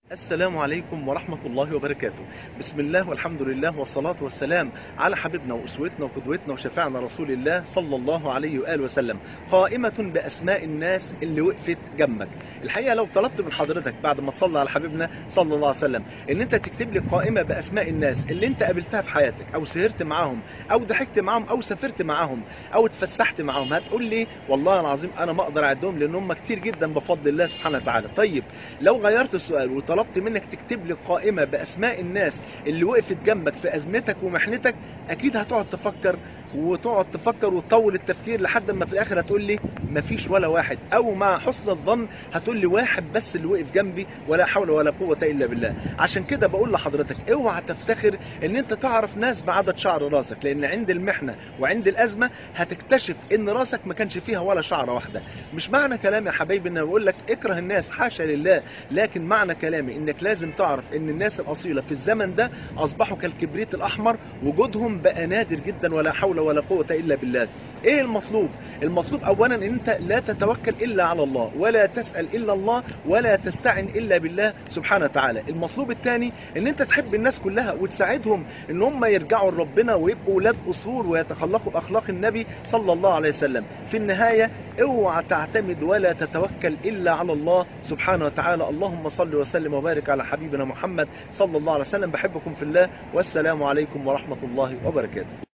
السلام عليكم ورحمة الله وبركاته بسم الله والحمد لله والصلاة والسلام على حبيبنا وأسوتنا وقدوتنا وشفاعنا رسول الله صلى الله عليه وآله وسلم قائمة بأسماء الناس اللي وقفت جنبك الحقيقة لو طلبت من حضرتك بعد ما تصلى على حبيبنا صلى الله عليه وسلم ان انت تكتب لي قائمة بأسماء الناس اللي انت قابلتها في حياتك او سهرت معاهم او ضحكت معاهم او سافرت معاهم او اتفسحت معاهم هتقول لي والله العظيم انا ما اقدر اعدهم لان هم كتير جدا بفضل الله سبحانه وتعالى طيب لو غيرت السؤال وطلبت منك تكتب لي قائمة بأسماء الناس اللي وقفت جنبك في أزمتك ومحنتك أكيد هتقعد تفكر وتقعد تفكر وتطول التفكير لحد ما في الآخر هتقول لي مفيش ولا واحد أو مع حسن الظن هتقول لي واحد بس اللي وقف جنبي ولا حول ولا قوة إلا بالله عشان كده بقول لحضرتك اوعى تفتخر ان انت تعرف ناس بعدد شعر راسك لان عند المحنة وعند الأزمة هتكتشف ان راسك ما كانش فيها ولا شعرة واحدة مش معنى كلامي يا حبايبي ان أنا بقول لك اكره الناس حاشا لله لكن معنى كلامي انك لازم تعرف ان الناس الاصيله في الزمن ده اصبحوا كالكبريت الاحمر وجودهم بقى نادر جدا ولا حول ولا قوه الا بالله ايه المطلوب المطلوب اولا ان انت لا تتوكل الا على الله ولا تسال الا الله ولا تستعن الا بالله سبحانه وتعالى المطلوب الثاني ان انت تحب الناس كلها وتساعدهم ان هم يرجعوا لربنا ويبقوا ولاد اصول ويتخلقوا باخلاق النبي صلى الله عليه وسلم في النهايه اوعى تعتمد ولا تتوكل الا على الله سبحانه وتعالى اللهم صل وسلم وبارك على حبيبنا محمد صلى الله عليه وسلم بحبكم في الله والسلام عليكم ورحمه الله وبركاته